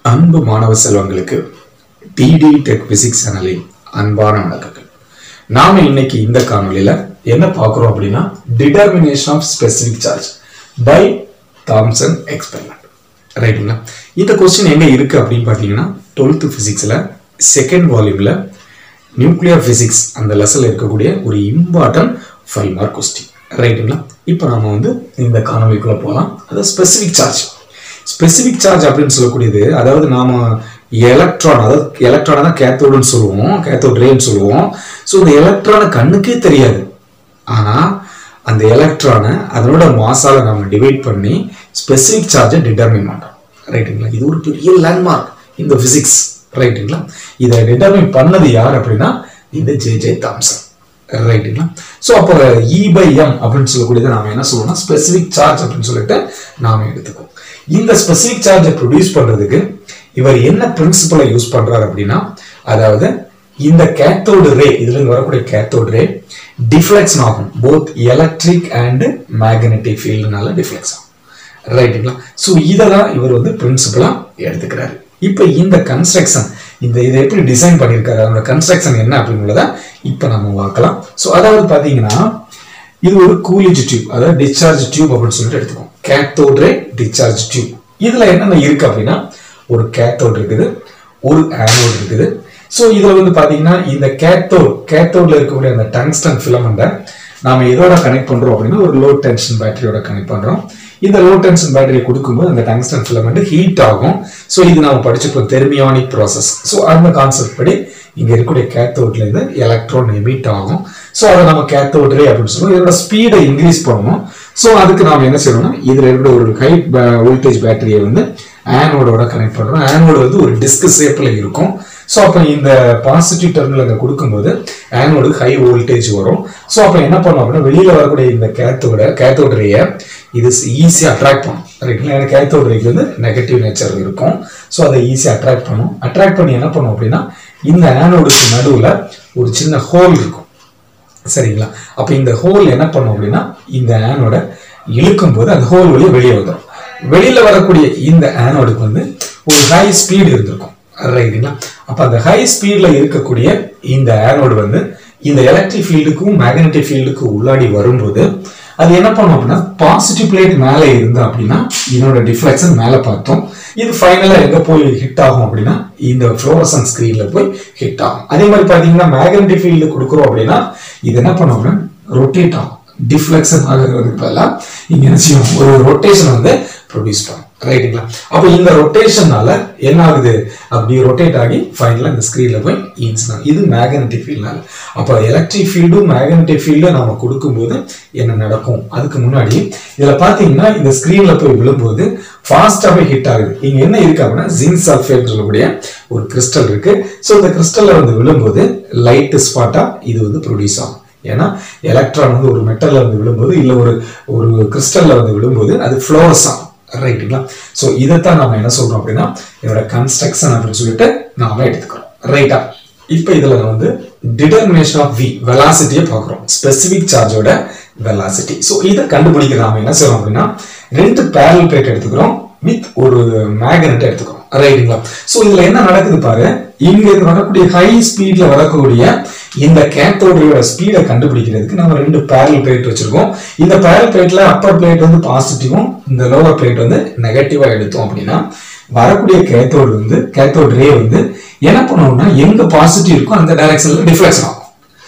அன்பு மாணவ செல்வங்களுக்கு டிடி டெக் பிசிக்ஸ் சேனலின் அன்பான வணக்கங்கள் நாம இன்னைக்கு இந்த காணொளியில என்ன பார்க்குறோம் அப்படின்னா determination of specific charge by Thomson experiment ரைட்டுங்களா இந்த கொஸ்டின் எங்க இருக்கு அப்படின்னு பார்த்தீங்கன்னா டுவெல்த் பிசிக்ஸ்ல செகண்ட் வால்யூம்ல நியூக்ளியர் பிசிக்ஸ் அந்த லெசன்ல இருக்கக்கூடிய ஒரு இம்பார்ட்டன்ட் ஃபைவ் மார்க் கொஸ்டின் ரைட்டுங்களா இப்போ நாம வந்து இந்த காணொலிக்குள்ள போகலாம் அது ஸ்பெசிபிக் சார்ஜ் ஸ்பெசிபிக் சார்ஜ் அப்படின்னு சொல்லக்கூடியது அதாவது நாம எலக்ட்ரான் அதாவது எலக்ட்ரானை தான் கேத்தோடுன்னு சொல்லுவோம் கேத்தோட் ரேன்னு சொல்லுவோம் ஸோ இந்த எலக்ட்ரானை கண்ணுக்கே தெரியாது ஆனா அந்த எலக்ட்ரானை அதனோட மாசால நம்ம டிவைட் பண்ணி ஸ்பெசிபிக் சார்ஜை டிட்டர்மின் பண்றோம் ரைட்டுங்களா இது ஒரு பெரிய லேண்ட்மார்க் இந்த பிசிக்ஸ் ரைட்டுங்களா இதை டிட்டர்மின் பண்ணது யார் அப்படின்னா இந்த ஜே ஜே தாம்சன் ரைட்டுங்களா ஸோ அப்போ இ பை எம் அப்படின்னு சொல்லக்கூடியதை நாம என்ன சொல்லுவோம்னா ஸ்பெசிபிக் சார்ஜ் அப்படின்னு சொல்லிட்டு நாம எடுத்துக்கோம் இந்த ஸ்பெசிபிக் சார்ஜை ப்ரொடியூஸ் பண்றதுக்கு இவர் என்ன பிரின்சிபலை யூஸ் பண்றாரு அப்படின்னா அதாவது இந்த கேத்தோடு ரே இதுல இருந்து வரக்கூடிய கேத்தோடு ரே டிஃப்ளெக்ஷன் ஆகும் போத் எலக்ட்ரிக் அண்ட் மேக்னெட்டிக் ஃபீல்டுனால டிஃப்ளெக்ஸ் ஆகும் ரைட்டுங்களா ஸோ இதெல்லாம் இவர் வந்து பிரின்சிபலா எடுத்துக்கிறாரு இப்போ இந்த கன்ஸ்ட்ரக்ஷன் இந்த இதை எப்படி டிசைன் பண்ணியிருக்காரு அதோட கன்ஸ்ட்ரக்ஷன் என்ன அப்படின்றத இப்போ நம்ம பார்க்கலாம் ஸோ அதாவது பார்த்தீங்கன்னா இது ஒரு கூலிஜ் டியூப் அதாவது டிஸ்சார்ஜ் டியூப் அப்படின்னு சொல்லிட்டு எடுத்துக்கோம் கேத்தோட் ரே டிஸ்சார்ஜ் டியூப் இதுல என்னென்ன இருக்கு அப்படின்னா ஒரு கேத்தோட் இருக்குது ஒரு ஆனோட் இருக்குது ஸோ இதுல வந்து பாத்தீங்கன்னா இந்த கேத்தோட் கேத்தோட்ல இருக்கக்கூடிய அந்த டங்ஸ்டன் ஃபிலமெண்ட்டை நாம எதோட கனெக்ட் பண்றோம் அப்படின்னா ஒரு லோ டென்ஷன் பேட்டரியோட கனெக்ட் பண்றோம் இந்த லோ டென்ஷன் பேட்டரியை கொடுக்கும்போது அந்த டங்ஸ்டன் ஃபிலமெண்ட் ஹீட் ஆகும் ஸோ இது நாம படிச்சிருப்போம் தெர்மியானிக் ப்ராசஸ் ஸோ அந்த கான்செப்ட் படி இங்க இருக்கக்கூடிய கேத்தோட்ல இருந்து எலக்ட்ரான் எமிட் ஆகும் ஸோ அதை நம்ம கேத்தோட் ரே அப்படின்னு சொல்லுவோம் இதோட ஸ்பீடை இன்க்ரீஸ் பண்ணணும் ஸோ அதுக்கு நாம என்ன செய்யணும்னா இதுல இருக்கிற ஒரு ஹை வோல்டேஜ் பேட்டரியை வந்து ஆனோடோட கனெக்ட் பண்றோம் ஆனோடு வந்து ஒரு டிஸ்க் ஷேப்ல இருக்கும் ஸோ அப்போ இந்த பாசிட்டிவ் டெர்மினல் அங்கே கொடுக்கும்போது ஆனோடு ஹை வோல்டேஜ் வரும் ஸோ அப்போ என்ன பண்ணும் அப்படின்னா வெளியில வரக்கூடிய இந்த கேத்தோட கேத்தோட ரேயை இது ஈஸியாக அட்ராக்ட் பண்ணும் ரைட்டுங்களா ஏன்னா கேத்தோட ரேக்கு வந்து நெகட்டிவ் நேச்சர் இருக்கும் ஸோ அதை ஈஸியாக அட்ராக்ட் பண்ணும் அட்ராக்ட் பண்ணி என்ன பண்ணும் அப்படின்னா இந்த ஆனோடுக்கு நடுவில் ஒரு சின்ன ஹோல் இருக்கும் சரிங்களா அப்போ இந்த ஹோல் என்ன பண்ணும் அப்படின்னா இந்த ஆனோட இழுக்கும் போது அந்த ஹோல் வழியே வெளியே வந்துடும் வெளியில வரக்கூடிய இந்த ஆனோடுக்கு வந்து ஒரு ஹை ஸ்பீடு இருந்திருக்கும் ரைட்டுங்களா அப்ப அந்த ஹை ஸ்பீட்ல இருக்கக்கூடிய இந்த ஆனோடு வந்து இந்த எலக்ட்ரிக் ஃபீல்டுக்கும் மேக்னெட்டிக் ஃபீல்டுக்கும் உள்ளாடி வரும்போது அது என்ன பண்ணும் அப்படின்னா பாசிட்டிவ் பிளேட் மேலே இருந்தா அப்படின்னா இதனோட டிஃப்ளெக்ஷன் மேலே பார்த்தோம் இது ஃபைனலா எங்க போய் ஹிட் ஆகும் அப்படின்னா இந்த ஃப்ளோரசன் ஸ்கிரீன்ல போய் ஹிட் ஆகும் அதே மாதிரி பாத்தீங்கன்னா மேக்னெட்டிக் ஃபீல்டு கொடுக்குறோம் அப்படின்னா இது என்ன பண்ணும் அப்படின்னா ரொட்டேட் ஆகும் டிஃப்ளெக்ஷன் ஆகிறதுக்கு பதிலாக இங்க என்ன செய்யும் ஒரு ரொட்டேஷன் வந்து ப்ரொடியூஸ் பண்ணும் ரைட்டுங்களா அப்போ இந்த ரொட்டேஷனால என்ன ஆகுது அப்படி ரொட்டேட் ஆகி ஃபைனலாக இந்த ஸ்க்ரீன்ல போய் இன்சிடென்ட் இது மேக்னெட்டிக் ஃபீல்ட்னால அப்போ எலக்ட்ரிக் ஃபீல்டும் மேக்னெட்டிக் ஃபீல்டும் நம்ம கொடுக்கும்போது என்ன நடக்கும் அதுக்கு முன்னாடி இதில் பார்த்தீங்கன்னா இந்த ஸ்க்ரீன்ல போய் விழும்போது ஃபாஸ்ட்டாக போய் ஹிட் ஆகுது இங்க என்ன இருக்கு அப்படின்னா ஜிங்க் சல்ஃபேட் சொல்லக்கூடிய ஒரு கிறிஸ்டல் இருக்கு ஸோ இந்த கிறிஸ்டல்ல வந்து விழும்போது லைட் ஸ்பாட்டா இது வந்து ப்ரொடியூஸ் ஆகும் ஏன்னா எலக்ட்ரான் வந்து ஒரு மெட்டல்ல வந்து விழும்போது இல்ல ஒரு ஒரு கிறிஸ்டல்ல வந்து விழும்போது அது ஃப்ளோரஸ் ஆகும் ரைட்டுங்களா ஸோ இதைத்தான் நாம என்ன சொல்றோம் அப்படின்னா இதோட கன்ஸ்ட்ரக்ஷன் அப்படின்னு சொல்லிட்டு நாம எடுத்துக்கிறோம் ரைட்டா இப்போ இதுல வந்து டிட்டர்மினேஷன் ஆஃப் வி வெலாசிட்டியை பார்க்குறோம் ஸ்பெசிபிக் சார்ஜோட வெலாசிட்டி ஸோ இதை கண்டுபிடிக்கிற நாம என்ன செய்றோம் அப்படின்னா ரெண்டு பேரல் பிளேட் எடுத்துக்கிறோம் வித் ஒரு மேக்னெட் எடுத்துக்கிறோம் ரைட்டுங்களா ஸோ இதுல என்ன நடக்குது பாரு இங்க வரக்கூடிய ஹை ஸ்பீட்ல வரக்கூடிய இந்த கேத்தோடைய ஸ்பீடை கண்டுபிடிக்கிறதுக்கு நம்ம ரெண்டு பேரல் பிளேட் வச்சிருக்கோம் இந்த பேரல் பிளேட்ல அப்பர் பிளேட் வந்து பாசிட்டிவும் இந்த லோவர் பிளேட் வந்து நெகட்டிவா எடுத்தோம் அப்படின்னா வரக்கூடிய கேத்தோடு வந்து கேத்தோட் ரே வந்து என்ன பண்ணணும்னா எங்க பாசிட்டிவ் இருக்கோ அந்த டைரக்ஷன்ல டிஃப்ளெக்ஷன் ஆகும்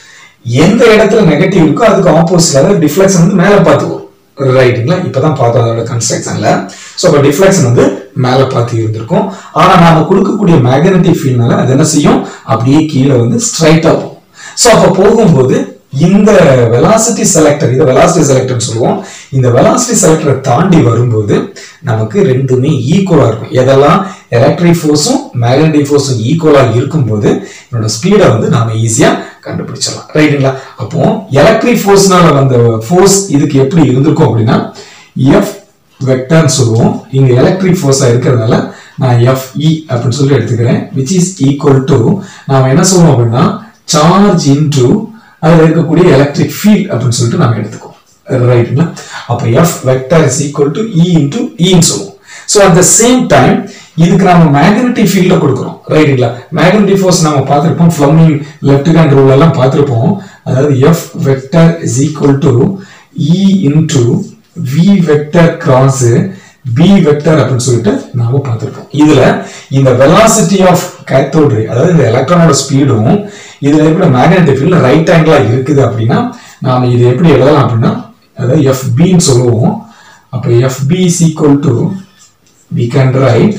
எந்த இடத்துல நெகட்டிவ் இருக்கோ அதுக்கு ஆப்போசிட்ல அதாவது டிஃப்ளெக்ஷன் வந்து மேல பார்த்துக்கும் ரைட்டுங்களா இப்பதான் பார்த்தோம் அதோட கன்ஸ்ட்ரக்ஷன்ல ஸோ அப்போ டிஃப்ளெக்ஷன் வந்து மேல பார்த்து இருந்திருக்கும் ஆனா நாம கொடுக்கக்கூடிய மேக்னெட்டிக் ஃபீல்ட்னால அது என்ன செய்யும் அப்படியே கீழே வந்து ஸ்ட்ரைட்டா போகும் ஸோ அப்போ போகும்போது இந்த வெலாசிட்டி செலக்டர் இதை வெலாசிட்டி செலக்டர்னு சொல்லுவோம் இந்த வெலாசிட்டி செலக்டரை தாண்டி வரும்போது நமக்கு ரெண்டுமே ஈக்குவலா இருக்கும் எதெல்லாம் எலக்ட்ரிக் ஃபோர்ஸும் மேக்னெட்டிக் ஃபோர்ஸும் ஈக்குவலா இருக்கும்போது என்னோட ஸ்பீடை வந்து நாம ஈஸியா கண்டுபிடிச்சிடலாம் ரைட்டுங்களா அப்போ எலக்ட்ரிக் ஃபோர்ஸ்னால வந்த ஃபோர்ஸ் இதுக்கு எப்படி இருந்திருக்கும் அப்படின்னா எஃப் வெக்டர்னு சொல்லுவோம் இங்க எலக்ட்ரிக் ஃபோர்ஸா இருக்கிறதுனால நான் எஃப் இ அப்படின்னு சொல்லி எடுத்துக்கிறேன் விச் இஸ் ஈக்குவல் டு நாம என்ன சொல்லுவோம் அப்படின்னா சார்ஜ் இன்டு அதுல இருக்கக்கூடிய எலக்ட்ரிக் ஃபீல்ட் அப்படின்னு சொல்லிட்டு நாம எடுத்துக்கோம் ரைட்டுங்களா அப்ப F vector is equal to e into இன்னு சொல்லுவோம் so at the same time இதுக்கு நம்ம மேக்னெட்டிக் ஃபீல்ட கொடுக்குறோம் ரைட்டுங்களா மேக்னெட்டிக் ஃபோர்ஸ் நம்ம பார்த்திருப்போம் ஃப்ளமிங் லெஃப்ட் ஹேண்ட் ரூல் எல்லாம் பார்த்திருப்போம் அதாவது F vector is equal to e into v vector cross B vector அப்படின்னு சொல்லிட்டு நாம பார்த்திருப்போம் இதுல இந்த வெலாசிட்டி ஆஃப் கேத்தோட் அதாவது இந்த எலக்ட்ரானோட ஸ்பீடும் இதுல இருக்கிற மேக்னெட்டிக் ஃபீல்ட் ரைட் ஆங்கிளா இருக்குது அப்படின்னா நாம இது எப்படி எழுதலாம் அப்படின்னா அதாவது எஃப் பின்னு சொல்லுவோம் அப்ப F B is equal to we can write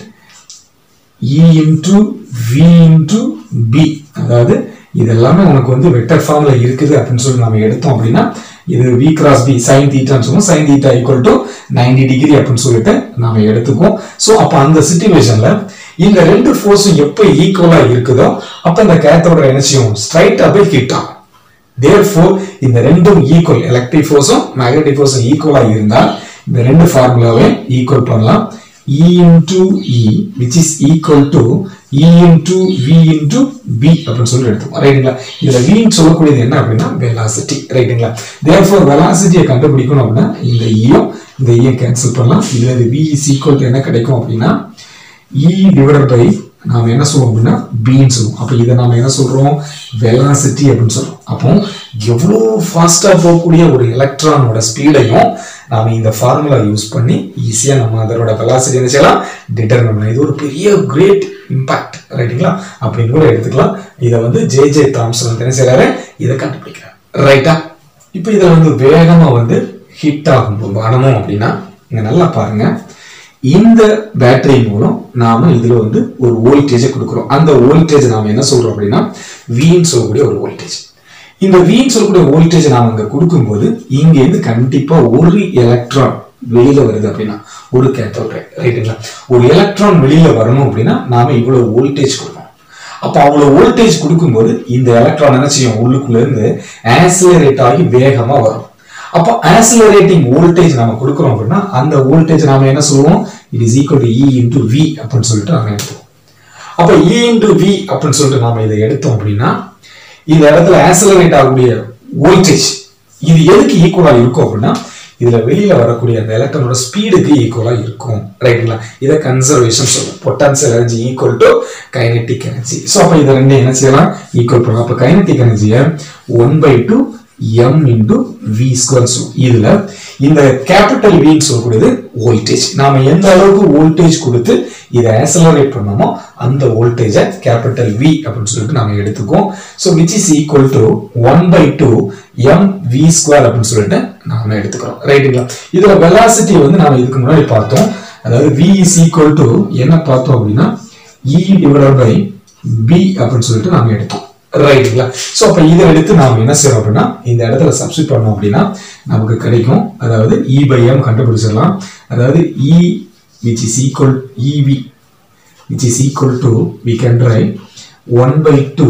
E into V into B அதாவது இது எல்லாமே உனக்கு வந்து வெக்டர் ஃபார்ம்ல இருக்குது அப்படின்னு சொல்லி நம்ம எடுத்தோம் அப்படின்னா இது V cross B sin தீட்டான்னு சொல்லுவோம் sin theta equal to ninety degree அப்படின்னு சொல்லிட்டு நாம எடுத்துக்குவோம் ஸோ அப்போ அந்த சுச்சுவேஷன்ல இந்த ரெண்டு ஃபோர்ஸும் எப்போ ஈக்குவலா இருக்குதோ அப்போ இந்த கேத்தோட எனர்ஜியும் ஸ்ட்ரைட்டா போய் ஹிட் ஆகும் தேர்ஃபோர் இந்த ரெண்டும் ஈக்குவல் எலக்ட்ரிக் ஃபோர்ஸும் மேக்னெட்டிக் ஃபோர்ஸும் ஈக்குவலா இருந்தால் இந்த ரெண்டு ஃபார்முலாவை ஈக்குவல் பண்ணலாம் E into E which is equal to E into V into B அப்படின்னு சொல்லி எடுத்துக்கோம் ரைட்டுங்களா இதுல V ன்னு சொல்லக்கூடியது என்ன அப்படின்னா வெலாசிட்டி ரைட்டுங்களா therefore வெலாசிட்டியை கண்டுபிடிக்கணும் அப்படின்னா இந்த ஈயும் இந்த ஈயும் கேன்சல் பண்ணலாம் இதுல இது V is equal to என்ன கிடைக்கும் அப்படின்னா E divided by நாம என்ன சொல்லுவோம் அப்படின்னா பின்னு சொல்லுவோம் அப்போ இதை நாம என்ன சொல்றோம் வெலாசிட்டி அப்படின்னு சொல்றோம் அப்போ எவ்வளோ ஃபாஸ்டா போகக்கூடிய ஒரு எலக்ட்ரானோட ஸ்பீடையும் நாம இந்த ஃபார்முலா யூஸ் பண்ணி ஈஸியா நம்ம அதோட வெலாசிட்டி என்ன செய்யலாம் டிட்டர்மின் பண்ணலாம் இது ஒரு பெரிய கிரேட் இம்பாக்ட் ரைட்டுங்களா அப்படின்னு கூட எடுத்துக்கலாம் இதை வந்து ஜே ஜே தாம்சன் வந்து என்ன செய்யறாரு இதை கண்டுபிடிக்கிறார் ரைட்டா இப்போ இதுல வந்து வேகமா வந்து ஹிட் ஆகும் பானமும் அப்படின்னா இங்க நல்லா பாருங்க இந்த பேட்டரி மூலம் நாம இதுல வந்து ஒரு வோல்டேஜை கொடுக்குறோம் அந்த வோல்டேஜ் நாம என்ன சொல்றோம் அப்படின்னா வீன்னு சொல்லக்கூடிய ஒரு வோல்டேஜ் இந்த வீன்னு சொல்லக்கூடிய வோல்டேஜ் நாம அங்க கொடுக்கும்போது இங்க இருந்து கண்டிப்பா ஒரு எலக்ட்ரான் வெளியில வருது அப்படின்னா ஒரு கேத்தோட் ரைட்டுங்களா ஒரு எலக்ட்ரான் வெளியில வரணும் அப்படின்னா நாம இவ்வளவு வோல்டேஜ் கொடுக்கணும் அப்ப அவ்வளவு வோல்டேஜ் கொடுக்கும்போது இந்த எலக்ட்ரான் என்ன செய்யும் உள்ளுக்குள்ள இருந்து ஆக்சிலரேட் ஆகி வேகமா வரும் அப்போ ஆக்சிலரேட்டிங் வோல்டேஜ் நாம கொடுக்குறோம் அப்படின்னா அந்த வோல்டேஜ் நாம என்ன சொல்லுவோம் it is equal to e into v அப்படின்னு சொல்லிட்டு நாம எடுத்துவோம் அப்ப இ இன்டு வி அப்படின்னு சொல்லிட்டு நாம இதை எடுத்தோம் அப்படின்னா இந்த இடத்துல ஆக்சிலரேட் ஆகக்கூடிய வோல்டேஜ் இது எதுக்கு ஈக்குவலா இருக்கும் அப்படின்னா இதுல வெளியில வரக்கூடிய அந்த எலக்ட்ரானோட ஸ்பீடுக்கு ஈக்குவலா இருக்கும் ரைட்டுங்களா இதை கன்சர்வேஷன் சொல்லுவோம் potential energy equal to kinetic energy so அப்போ இதை ரெண்டு என்ன செய்யலாம் ஈக்குவல் பண்ணலாம் அப்போ கைனெட்டிக் எனர்ஜியை one by two m into v square சொல்லுவோம் இதுல இந்த கேபிட்டல் வின்னு சொல்லக்கூடியது வோல்டேஜ் நாம எந்த அளவுக்கு வோல்டேஜ் கொடுத்து இதை ஆக்சலரேட் பண்ணோமோ அந்த வோல்டேஜை கேபிட்டல் வி அப்படின்னு சொல்லிட்டு நாம எடுத்துக்கோம் so which is equal to one by two m we square அப்படின்னு சொல்லிட்டு நாம எடுத்துக்கிறோம் ரைட்டுங்களா இதுல வெலாசிட்டி வந்து நாம இதுக்கு முன்னாடி பார்த்தோம் அதாவது வி இஸ் ஈக்குவல் டு என்ன பார்த்தோம் அப்படின்னா இ டிவைடட் பை பி அப்படின்னு சொல்லிட்டு நாம எடுத்தோம் ரைட்டுங்களா ஸோ அப்போ இதை எடுத்து நாம் என்ன செய்யறோம் அப்படின்னா இந்த இடத்துல சப்ஸ்டிட் பண்ணோம் அப்படின்னா நமக்கு கிடைக்கும் அதாவது இ பை எம் கண்டுபிடிச்சிடலாம் அதாவது e which is equal e v which is equal to we can write one by two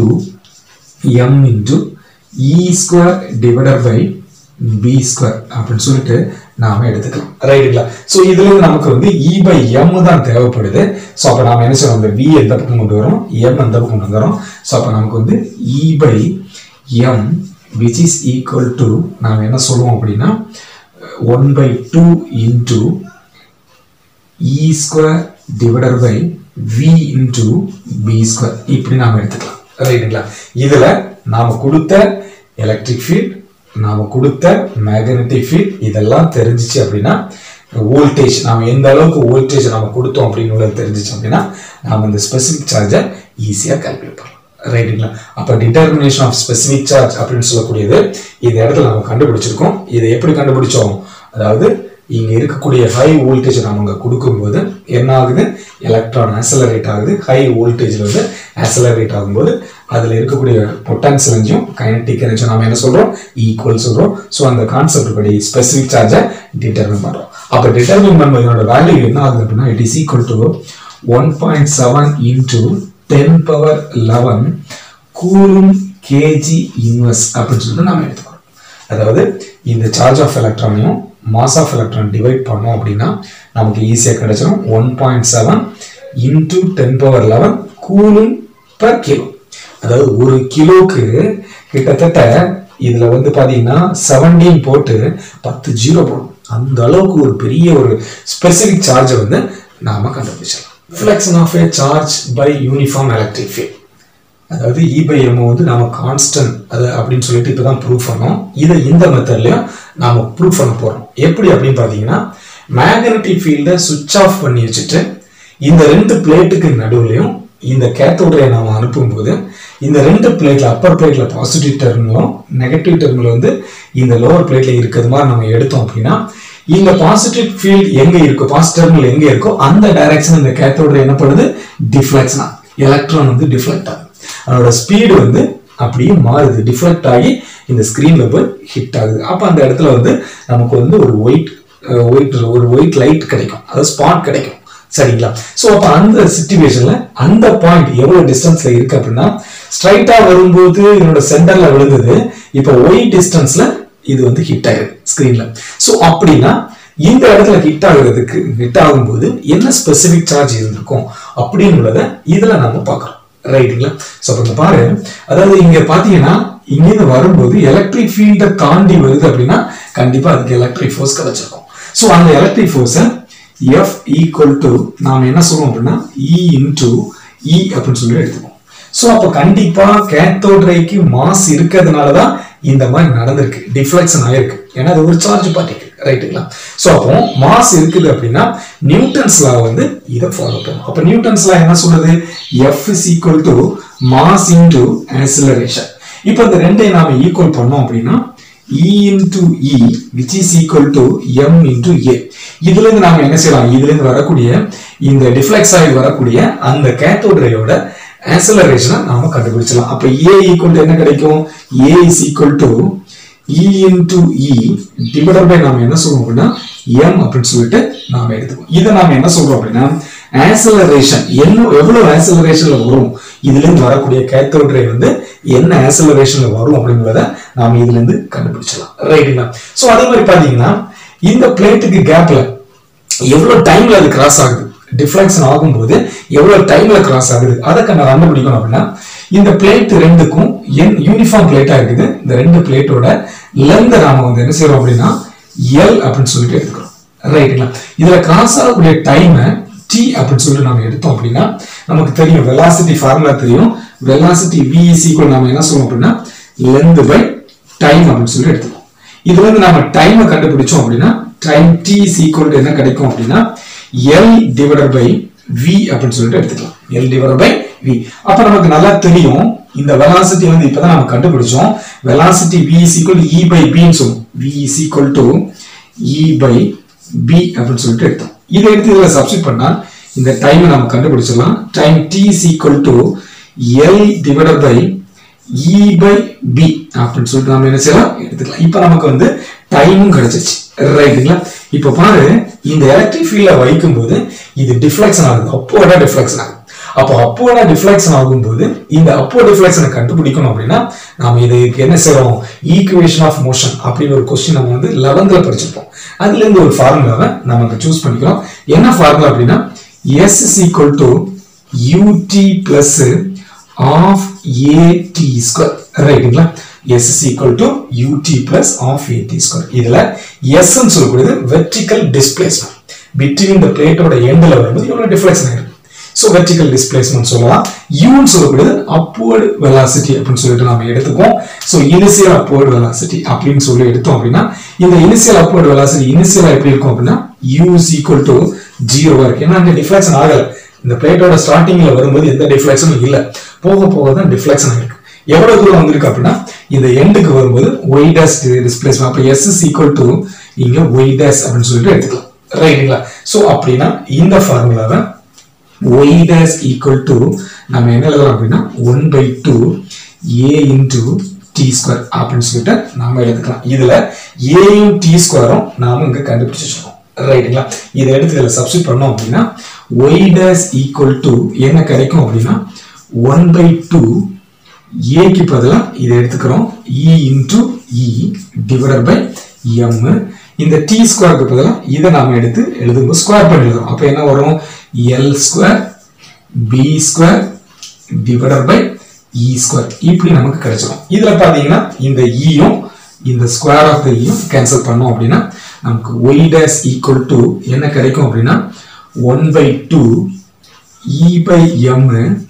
m into e square divided by B square அப்படின்னு சொல்லிட்டு நாம எடுத்துக்கலாம் ரைட்டுங்களா ஸோ இதுல இருந்து நமக்கு வந்து இ பை எம் தான் தேவைப்படுது ஸோ அப்போ நாம என்ன செய்யணும் அந்த வி எந்த பக்கம் கொண்டு வரோம் எம் எந்த பக்கம் கொண்டு வரோம் ஸோ அப்போ நமக்கு வந்து e by M which is equal to நாம என்ன சொல்லுவோம் அப்படின்னா one by two into e square divided by v into B square இப்படி நாம எடுத்துக்கலாம் ரைட்டுங்களா இதுல நாம கொடுத்த எலக்ட்ரிக் ஃபீல்ட் நாம கொடுத்த மேக்னெட்டிக் ஃபீல்ட் இதெல்லாம் தெரிஞ்சிச்சு அப்படின்னா வோல்டேஜ் நாம எந்த அளவுக்கு வோல்டேஜ் நாம கொடுத்தோம் அப்படின்னு தெரிஞ்சிச்சு அப்படின்னா நாம இந்த ஸ்பெசிபிக் சார்ஜை ஈஸியாக கால்குலேட் பண்ணலாம் ரைட்டுங்களா அப்போ டிட்டர்மினேஷன் ஆஃப் ஸ்பெசிபிக் சார்ஜ் அப்படின்னு சொல்லக்கூடியது இந்த இடத்துல நம்ம கண்டுபிடிச்சிருக்கோம் இதை எப்படி கண்டுபிடிச்சோம் அதாவது இங்க இருக்கக்கூடிய ஹை வோல்டேஜ் நம்ம அங்க கொடுக்கும்போது என்ன ஆகுது எலக்ட்ரான் ஆக்சலரேட் ஆகுது ஹை வோல்டேஜ்ல வந்து ஆக்சலரேட் ஆகும்போது அதுல இருக்கக்கூடிய பொட்டான்சியல் எனர்ஜியும் கைனட்டிக் எனர்ஜியும் நாம என்ன சொல்றோம் ஈக்குவல் சொல்றோம் ஸோ அந்த கான்செப்ட் படி ஸ்பெசிபிக் சார்ஜை டிட்டர்மின் பண்றோம் அப்ப டிட்டர்மின் பண்ணும்போது வேல்யூ என்ன ஆகுது அப்படின்னா it is equal to one point seven into ten power eleven coulomb kg inverse அப்படின்னு சொல்லிட்டு நாம எடுத்துக்கிறோம் அதாவது இந்த சார்ஜ் ஆஃப் எலக்ட்ரானையும் மாஸ் ஆஃப் எலக்ட்ரான் டிவைட் பண்ணோம் அப்படின்னா நமக்கு ஈஸியாக கிடைச்சிடும் one point seven into ten power eleven coulomb per kilo அதாவது ஒரு கிலோக்கு கிட்டத்தட்ட இதுல வந்து பாத்தீங்கன்னா செவன்டீன் போட்டு பத்து ஜீரோ போடும் அந்த அளவுக்கு ஒரு பெரிய ஒரு ஸ்பெசிபிக் சார்ஜை வந்து நாம கண்டுபிடிச்சிடலாம் reflection of a charge by uniform electric field அதாவது இ பை எம் வந்து நாம கான்ஸ்டன்ட் அது அப்படின்னு சொல்லிட்டு இப்போ தான் ப்ரூவ் பண்ணோம் இதை இந்த மெத்தட்லையும் நாம ப்ரூவ் பண்ண போறோம் எப்படி அப்படின்னு பார்த்தீங்கன்னா மேக்னெட்டிக் ஃபீல்டை சுவிட்ச் ஆஃப் பண்ணி வச்சுட்டு இந்த ரெண்டு பிளேட்டுக்கு நடுவுலையும் இந்த கேத்தோடைய நாம அனுப்பும்போது இந்த ரெண்டு பிளேட்ல அப்பர் பிளேட்ல பாசிட்டிவ் டெர்மினலும் நெகட்டிவ் டெர்மினல் வந்து இந்த லோவர் பிளேட்ல இருக்கிறது மாதிரி நம்ம எடுத்தோம் அப்படின்னா இந்த பாசிட்டிவ் ஃபீல்ட் எங்க இருக்கோ பாசிட்டிவ் டெர்மினல் எங்க இருக்கோ அந்த டைரக்ஷன் இந்த கேத்தோட என்ன பண்ணுது டிஃப்ளெக்ஷனா எலக்ட்ரான் வந்து டிஃப்ளெக்ட் ஆகுது அதோட ஸ்பீடு வந்து அப்படியே மாறுது டிஃப்ளெக்ட் ஆகி இந்த ஸ்கிரீன்ல போய் ஹிட் ஆகுது அப்ப அந்த இடத்துல வந்து நமக்கு வந்து ஒரு ஒயிட் ஒயிட் ஒரு ஒயிட் லைட் கிடைக்கும் அதாவது ஸ்பாட் கிடைக்கும் சரிங்களா ஸோ அப்போ அந்த சுச்சுவேஷன்ல அந்த பாயிண்ட் எவ்வளவு டிஸ்டன்ஸ்ல இருக்கு அப்படின்னா ஸ்ட்ரைட்டா வரும்போது இதனோட சென்டர்ல விழுந்தது இப்போ ஒயிட் டிஸ்டன்ஸ்ல இது வந்து ஹிட் ஆயிருக்கு ஸ்கிரீன்ல ஸோ அப்படின்னா இந்த இடத்துல ஹிட் ஆகுறதுக்கு ஹிட் ஆகும்போது என்ன ஸ்பெசிபிக் சார்ஜ் இருந்திருக்கும் அப்படின்றத இதுல நம்ம பார்க்கறோம் ரைட்டுங்களா ஸோ அப்போ இங்க பாரு அதாவது இங்க பாத்தீங்கன்னா இங்கிருந்து வரும்போது எலக்ட்ரிக் ஃபீல்டை தாண்டி வருது அப்படின்னா கண்டிப்பா அதுக்கு எலக்ட்ரிக் ஃபோர்ஸ் கிடைச்சிருக்கும் ஸோ அந்த எலக்ட்ரிக் ஃபோர்ஸை எஃப் ஈக்குவல் டு நாம் என்ன சொல்லுவோம் அப்படின்னா இ இன்டு இ அப்படின்னு சொல்லி எடுத்துப்போம் ஸோ அப்போ கண்டிப்பா கேத்தோட் ரேக்கு மாஸ் இருக்கிறதுனால தான் இந்த மாதிரி நடந்திருக்கு டிஃப்ளெக்ஷன் ஆயிருக்கு ஏன்னா அது ஒரு சார்ஜ் பார்ட்டிக்கு ரைட்டுங்களா ஸோ அப்போ மாஸ் இருக்குது அப்படின்னா நியூட்டன்ஸ் லா வந்து இதை ஃபாலோ பண்ணும் அப்போ நியூட்டன்ஸ் லா என்ன சொல்றது F is equal to mass into acceleration இப்போ இந்த ரெண்டையும் நாம ஈக்குவல் பண்ணோம் அப்படின்னா E into E which is equal to M into A இதுல இருந்து நாம என்ன செய்யலாம் இதுல இருந்து வரக்கூடிய இந்த டிஃப்ளெக்ஸ் ஆகி வரக்கூடிய அந்த கேத்தோட் ரேயோட ஆக்சலரேஷனை நாம கண்டுபிடிச்சலாம் அப்ப A equal to என்ன கிடைக்கும் A is equal to E into E divided by நாம என்ன சொல்றோம் அப்படின்னா M அப்படின்னு சொல்லிட்டு நாம எடுத்துக்கோம் இதை நாம என்ன சொல்றோம் அப்படின்னா ஆக்சலரேஷன் என்ன எவ்வளவு ஆக்சலரேஷன்ல வரும் இதுல இருந்து வரக்கூடிய கேத்தோட் ரே வந்து என்ன ஆக்சலரேஷன்ல வரும் அப்படிங்கிறத நாம இதுல இருந்து கண்டுபிடிச்சலாம் ரைட்டுங்களா சோ அதே மாதிரி பாத்தீங்கன்னா இந்த பிளேட்டுக்கு கேப்ல எவ்வளவு டைம்ல அது கிராஸ் ஆகுது டிஃப்ளெக்ஷன் ஆகும்போது எவ்வளவு டைம்ல கிராஸ் ஆகுது அதை நம்ம கண்டுபிடிக்கணும் அப்படின்னா இந்த பிளேட் ரெண்டுக்கும் என் யூனிஃபார்ம் பிளேட்டா இருக்குது இந்த ரெண்டு பிளேட்டோட லென்த் நாம வந்து என்ன செய்யறோம் அப்படின்னா எல் அப்படின்னு சொல்லிட்டு எடுத்துக்கிறோம் ரைட்டுங்களா இதுல கிராஸ் ஆகக்கூடிய டைமை டி அப்படின்னு சொல்லிட்டு நம்ம எடுத்தோம் அப்படின்னா நமக்கு தெரியும் வெலாசிட்டி ஃபார்முலா தெரியும் வெலாசிட்டி v is equal நாம என்ன சொல்லுவோம் அப்படின்னா லென்த் பை டைம் அப்படின்னு சொல்லி எடுத்துக்கோம் இதுல இருந்து நாம டைமை கண்டுபிடிச்சோம் அப்படின்னா time t is equal to என்ன கிடைக்கும் அப்படின்னா l divided by v அப்படின்னு சொல்லிட்டு எடுத்துக்கலாம் l divided by v அப்ப நமக்கு நல்லா தெரியும் இந்த வெலாசிட்டி வந்து இப்பதான் நம்ம கண்டுபிடிச்சோம் velocity v is equal to e by b ன்னு சொல்லுவோம் v is equal to e by b அப்படின்னு சொல்லிட்டு எடுத்தோம் இதை எடுத்து இதுல சப்ஸ்டிட் பண்ணா இந்த டைம் நம்ம கண்டுபிடிச்சிடலாம் time t is equal to l divided by e by b அப்படின்னு சொல்லிட்டு நம்ம என்ன செய்யலாம் எடுத்துக்கலாம் இப்போ நமக்கு வந்து டைமும் கிடைச்சிருச்சு ரைட்டுங்களா இப்போ பாரு இந்த எலக்ட்ரிக் ஃபீல்ட வைக்கும்போது இது டிஃப்ளெக்ஷன் ஆகுது அப்போட டிஃப்ளெக்ஷன் ஆகுது அப்போ அப்போட டிஃப்ளெக்ஷன் ஆகும்போது இந்த அப்போ டிஃப்ளெக்ஷனை கண்டுபிடிக்கணும் அப்படின்னா நாம இதுக்கு என்ன செய்றோம் ஈக்குவேஷன் ஆஃப் மோஷன் அப்படின்னு ஒரு கொஸ்டின் நம்ம வந்து லெவன்த்ல படிச்சிருப்போம் அதுல இருந்து ஒரு ஃபார்முலாவை நமக்கு சூஸ் பண்ணிக்கிறோம் என்ன ஃபார்முலா அப்படின்னா s is equal to u t plus half a t square ரைட்டுங்களா s is equal to u t plus half a t square இதுல எஸ் சொல்லக்கூடியது வெர்டிக்கல் டிஸ்பிளேஸ்மெண்ட் பிட்வீன் த பிளேட்டோட எண்டில் வரும்போது எவ்வளவு டிஃப்ளெக்ஷன் ஆயிருக்கு ஸோ வெர்டிக்கல் டிஸ்பிளேஸ்மெண்ட் சொல்லலாம் யூன்னு சொல்லக்கூடியது அப்வர்டு வெலாசிட்டி அப்படின்னு சொல்லிட்டு நம்ம எடுத்துக்கோம் ஸோ இனிஷியல் அப்வர்டு வெலாசிட்டி அப்படின்னு சொல்லி எடுத்தோம் அப்படின்னா இந்த இனிஷியல் அப்வர்டு வெலாசிட்டி இனிஷியலா எப்படி இருக்கும் அப்படின்னா யூ இஸ் ஈக்குவல் டு ஜீரோவா இருக்கு ஏன்னா அங்க டிஃப்ளெக்ஷன் ஆகல இந்த பிளேட்டோட ஸ்டார்டிங்ல வரும்போது எந்த டிஃப்ளெக்ஷனும் இல்ல போக போக தான் டிஃப்ளெக்ஷன் ஆயிருக்கு எவ்வளவு தூரம் வந்திருக்கு அப்படின்னா இந்த எண்டுக்கு வரும்போது ஒய் டேஸ் டிஸ்பிளேஸ்மெண்ட் அப்ப எஸ் இஸ் ஈக்குவல் டு இங்க ஒய் டேஸ் அப்படின்னு சொல்லிட்டு எடுத்துக்கலாம் ரைட்டுங்களா ஸோ அப்படின்னா இந்த ஃபார்முலாவை y dash equal to நம்ம என்ன எழுதலாம் அப்படின்னா one by two a into t square அப்படின்னு சொல்லிட்டு நாம எழுதுக்கலாம் இதுல ஏயும் டி ஸ்கொயரும் நாம இங்க கண்டுபிடிச்சு வச்சிருக்கோம் ரைட்டுங்களா இதை எடுத்து இதில் சப்ஸ்டிட் பண்ணோம் அப்படின்னா ஒய் டேஸ் ஈக்குவல் டு என்ன கிடைக்கும் அப்படின்னா ஒன் பை டூ ஏக்கு பதிலா இதை எடுத்துக்கிறோம் e into E divided by m இந்த டி ஸ்கொயருக்கு பதிலா இதை நாம எடுத்து எழுதும்போது ஸ்கொயர் பண்ணி எழுதுறோம் அப்போ என்ன வரும் L square B square divided by e square இப்படி நமக்கு கிடைச்சிடும் இதுல பாத்தீங்கன்னா இந்த ஈயும் இந்த ஸ்கொயர் ஆஃப் த ஈயும் கேன்சல் பண்ணோம் அப்படின்னா நமக்கு ஒய் டேஸ் ஈக்குவல் டு என்ன கிடைக்கும் அப்படின்னா one by two e by m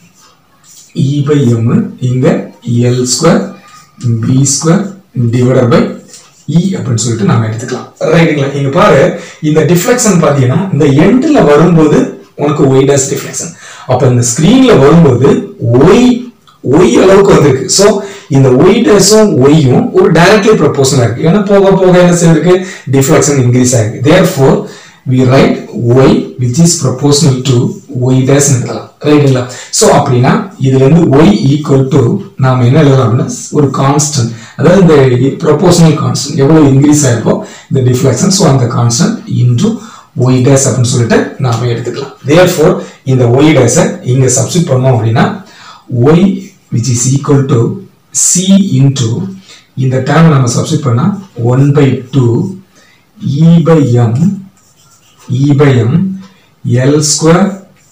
e by m இங்க L square B square divided by e அப்படின்னு சொல்லிட்டு நாம எடுத்துக்கலாம் ரைட்டுங்களா இங்க பாரு இந்த டிஃப்ளெக்ஷன் பாத்தீங்கன்னா இந்த எண்ட்ல வரும்போது உனக்கு ஒய் டேஸ் டிஃப்ளெக்ஷன் அப்ப இந்த ஸ்கிரீன்ல வரும்போது ஒய் ஒய் அளவுக்கு வந்திருக்கு சோ இந்த ஒய் டேஸும் ஒய்யும் ஒரு டைரக்ட்லி ப்ரொபோஷனல் இருக்கு ஏன்னா போக போக என்ன செய்யிருக்கு டிஃப்ளெக்ஷன் இன்க்ரீஸ் ஆயிருக்கு therefore we write y which is proportional to y dash எழுதலாம் ரைட்டுங்களா ஸோ அப்படின்னா இதுல இருந்து y equal to நாம என்ன எழுதலாம் அப்படின்னா ஒரு கான்ஸ்டன்ட் அதாவது இந்த ப்ரொபோஷனல் கான்ஸ்டன்ட் எவ்வளவு இன்க்ரீஸ் ஆயிருக்கோ இந்த டிஃப்ளெக்ஷன் ஸோ அந்த கான்ஸ்டன்ட் இன்டு ஒய் டேஸ் அப்படின்னு சொல்லிட்டு நாம எடுத்துக்கலாம் தேர் ஃபோர் இந்த ஒய் டேஸை இங்க சப்ஸ்டிட் பண்ணோம் அப்படின்னா y which is equal to c into இந்த டேர்ம் நம்ம சப்ஸ்டிட் பண்ணா one by two e by m E by M L square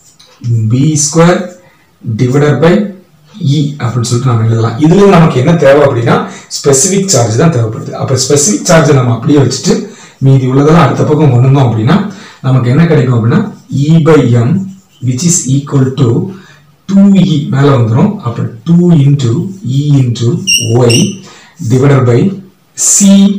B square divided by E அப்படின்னு சொல்லிட்டு நம்ம எழுதலாம் இதுல நமக்கு என்ன தேவை அப்படின்னா ஸ்பெசிபிக் சார்ஜ் தான் தேவைப்படுது அப்ப ஸ்பெசிபிக் சார்ஜ் நம்ம அப்படியே வச்சுட்டு மீதி உள்ளதெல்லாம் அடுத்த பக்கம் கொண்டு வந்தோம் அப்படின்னா நமக்கு என்ன கிடைக்கும் அப்படின்னா E by M which is equal to 2E மேல வந்துரும் அப்ப 2 into E into Y divided by C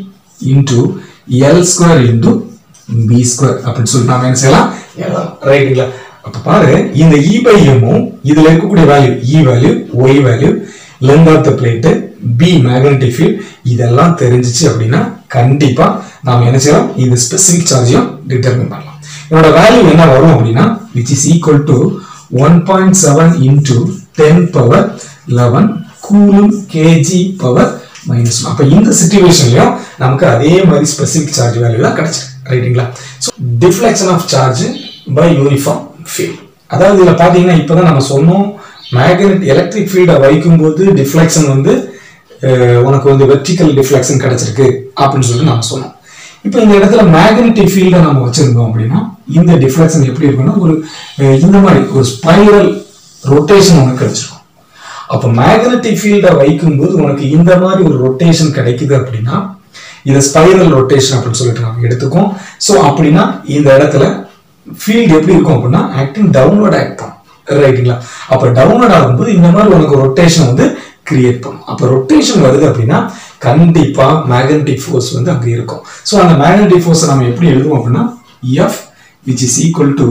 into L square into B square அப்படின்னு சொல்லி நாம என்ன செய்யலாம் எழுதலாம் ரைட்டுங்களா அப்ப பாரு இந்த இ பை எம்மும் இதுல இருக்கக்கூடிய value E value Y value length of the plate B magnetic field இதெல்லாம் தெரிஞ்சிச்சு அப்படின்னா கண்டிப்பா நாம என்ன செய்யலாம் இந்த ஸ்பெசிபிக் சார்ஜையும் டிட்டர்மின் பண்ணலாம் இதோட வேல்யூ என்ன வரும் அப்படின்னா which is equal to one point seven into ten power eleven coulomb kg power minus அப்ப இந்த சுச்சுவேஷன்லயும் நமக்கு அதே மாதிரி ஸ்பெசிபிக் சார்ஜ் வேல்யூ தான் கிடைச்சிருக்கு ரைட்டுங்களா so deflection of charge by uniform field அதாவது இதில் பார்த்தீங்கன்னா இப்போதான் நம்ம சொன்னோம் மேக்னெட் எலக்ட்ரிக் ஃபீல்டை வைக்கும்போது டிஃப்ளெக்ஷன் வந்து அஹ், உனக்கு வந்து வெர்டிக்கல் டிஃப்ளெக்ஷன் கிடைச்சிருக்கு அப்படின்னு சொல்லிட்டு நம்ம சொன்னோம் இப்போ இந்த இடத்துல மேக்னெட்டிக் ஃபீல்டை நம்ம வச்சிருந்தோம் அப்படின்னா இந்த டிஃப்ளெக்ஷன் எப்படி இருக்குன்னா ஒரு அஹ், இந்த மாதிரி ஒரு ஸ்பைரல் ரொட்டேஷன் உனக்கு கிடைச்சிருக்கும் அப்போ மேக்னெட்டிக் ஃபீல்டை வைக்கும்போது உனக்கு இந்த மாதிரி ஒரு ரொட்டேஷன் கிடைக்குது அப்படின்னா இதை ஸ்பைரல் ரொட்டேஷன் அப்படின்னு சொல்லிட்டு நம்ம எடுத்துக்கோம் ஸோ அப்படின்னா இந்த இடத்துல ஃபீல்டு எப்படி இருக்கும் அப்படின்னா ஆக்டிங் டவுன்வர்ட் ஆக்ட் பண்ணும் ரைட்டுங்களா அப்போ டவுன்வர்ட் ஆகும்போது இந்த மாதிரி உனக்கு ரொட்டேஷன் வந்து கிரியேட் பண்ணும் அப்போ ரொட்டேஷன் வருது அப்படின்னா கண்டிப்பா மேக்னெட்டிக் ஃபோர்ஸ் வந்து அங்கே இருக்கும் ஸோ அந்த மேக்னெட்டிக் ஃபோர்ஸை நம்ம எப்படி எழுதுவோம் அப்படின்னா F which is equal to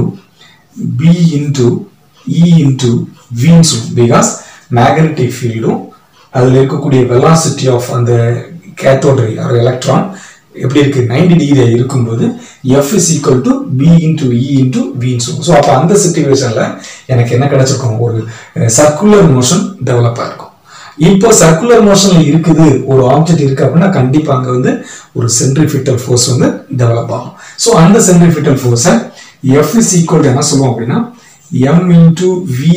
B into E into வின்னு சொல்லுவோம் பிகாஸ் மேக்னெட்டிக் ஃபீல்டும் அதில் இருக்கக்கூடிய வெலாசிட்டி ஆஃப் அந்த கேத்தோட் ரே ஒரு எலக்ட்ரான் எப்படி இருக்கு 90 டிகிரி இருக்கும்போது F is equal to B into E into வின்னு சொல்லுவோம் ஸோ அப்போ அந்த சுச்சுவேஷனில் எனக்கு என்ன கிடைச்சிருக்கும் ஒரு சர்க்குலர் மோஷன் டெவலப் ஆயிருக்கும் இப்போ சர்க்குலர் மோஷன்ல இருக்குது ஒரு ஆப்ஜெக்ட் இருக்கு அப்படின்னா கண்டிப்பா அங்க வந்து ஒரு சென்ட்ரிஃபிட்டல் ஃபோர்ஸ் வந்து டெவலப் ஆகும் ஸோ அந்த சென்ட்ரிஃபிட்டல் ஃபோர்ஸை எஃப் இஸ் ஈக்குவல் என்ன சொல்லுவோம் அப்படின்னா M into V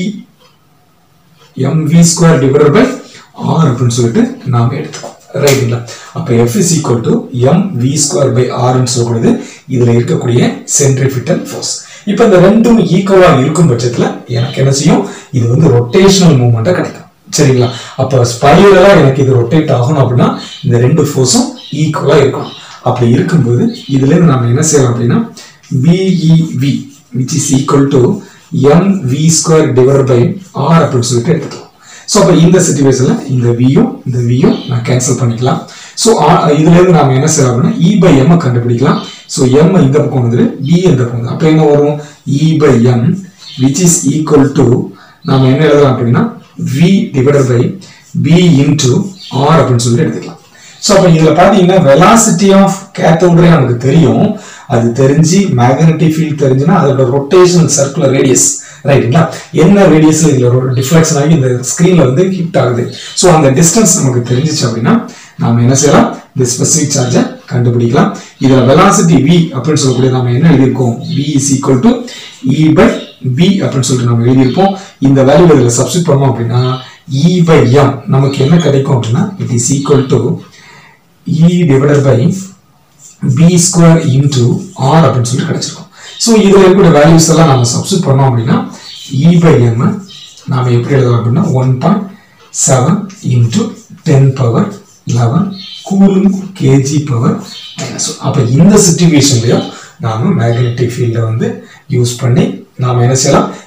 M we square divided by R அப்படின்னு சொல்லிட்டு நாம எடுத்துக்கோம் ரைட்டுங்களா அப்போ F is equal to M we square by ஆர்னு சொல்லக்கூடியது இதுல இருக்கக்கூடிய சென்ட்ரிஃபிட்டல் ஃபோர்ஸ் இப்போ இந்த ரெண்டும் ஈக்குவலா இருக்கும் பட்சத்துல எனக்கு என்ன செய்யும் இது வந்து ரொட்டேஷனல் மூவ்மெண்ட்டா கிடைக்கும் சரிங்களா அப்போ ஸ்பைரலா எனக்கு இது ரொட்டேட் ஆகணும் அப்படின்னா இந்த ரெண்டு ஃபோர்ஸும் ஈக்குவலா இருக்கணும் அப்படி இருக்கும்போது இதுல இருந்து நாம என்ன செய்யலாம் அப்படின்னா BEV which is equal to M we square divide by R அப்படின்னு சொல்லிட்டு எடுத்துக்கலாம் ஸோ அப்போ இந்த சுச்சுவேஷன்ல இந்த வியும் இந்த வியும் நான் கேன்சல் பண்ணிக்கலாம் ஸோ இதுல இருந்து நாம என்ன செய்யலாம் அப்படின்னா இ பை எம் கண்டுபிடிக்கலாம் ஸோ எம் இந்த பக்கம் வந்துரு பி இந்த பக்கம் வந்து அப்போ என்ன வரும் E by M which is equal to நாம என்ன எழுதலாம் அப்படின்னா V divided by B into R அப்படின்னு சொல்லிட்டு எடுத்துக்கலாம் ஸோ அப்போ இதில் பார்த்தீங்கன்னா வெலாசிட்டி ஆஃப் கேத்தோட்ரே நமக்கு தெரியும் அது தெரிஞ்சு மேக்னெட்டிக் ஃபீல்ட் தெரிஞ்சுன்னா அதோட ரொட்டேஷன் சர்க்குலர் ரேடியஸ் ரைட்டுங்களா என்ன ரேடியஸ்ல இதுல டிஃப்ளெக்ஷன் ஆகி இந்த ஸ்க்ரீன்ல வந்து ஹிட் ஆகுது ஸோ அந்த டிஸ்டன்ஸ் நமக்கு தெரிஞ்சிச்சு அப்படின்னா நாம என்ன செய்யலாம் இந்த ஸ்பெசிபிக் சார்ஜை கண்டுபிடிக்கலாம் இதுல வெலாசிட்டி v அப்படின்னு சொல்லக்கூடிய நாம என்ன எழுதியிருக்கோம் v is equal to E by B அப்படின்னு சொல்லிட்டு நம்ம எழுதியிருப்போம் இந்த வேல்யூ இதுல சப்ஸ்டிட் பண்ணோம் அப்படின்னா இ பை எம் நமக்கு என்ன கிடைக்கும் அப்படின்னா it is equal to E divided by B square into R அப்படின்னு சொல்லி கிடைச்சிருக்கும் ஸோ இதில் இருக்கக்கூடிய வேல்யூஸ் எல்லாம் நம்ம சப்ஸ்டிட் பண்ணோம் அப்படின்னா இ பை எம் நாம எப்படி எழுதலாம் அப்படின்னா one point seven into ten power eleven coulomb kg power minus அப்போ இந்த சுச்சுவேஷன்லையும் நாம மேக்னெட்டிக் ஃபீல்டை வந்து யூஸ் பண்ணி நாம என்ன செய்யலாம்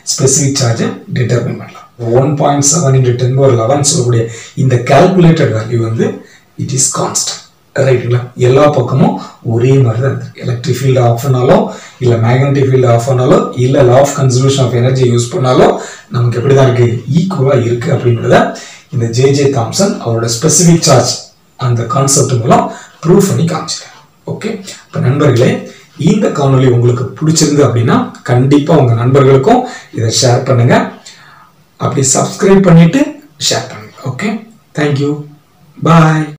ஸ்பெசிஃபிக் சார்ஜை டிட்டர்மின் பண்ணலாம் one point seven into ten power eleven சொல்லக்கூடிய இந்த கால்குலேட்டட் வேல்யூ வந்து இட் இஸ் கான்ஸ்டன்ட் ரைட்டுங்களா எல்லா பக்கமும் ஒரே மாதிரி தான் இருக்கு எலக்ட்ரிக் ஃபீல்டு ஆஃப் பண்ணாலோ இல்லை மேக்னெட்டிக் ஃபீல்டு ஆஃப் பண்ணாலோ இல்லை law of conservation of energy use பண்ணாலோ நமக்கு எப்படி தான் இருக்கு ஈக்குவலாக இருக்கு அப்படின்றத இந்த ஜே ஜே தாம்சன் அவரோட ஸ்பெசிஃபிக் சார்ஜ் அந்த கான்செப்ட் மூலம் ப்ரூவ் பண்ணி காமிச்சிருக்காரு ஓகே இப்போ நண்பர்களே இந்த காணொளி உங்களுக்கு பிடிச்சிருந்து அப்படின்னா கண்டிப்பாக உங்கள் நண்பர்களுக்கும் இதை ஷேர் பண்ணுங்க அப்படி சப்ஸ்கிரைப் பண்ணிட்டு ஷேர் பண்ணுங்க ஓகே தேங்க்யூ பாய்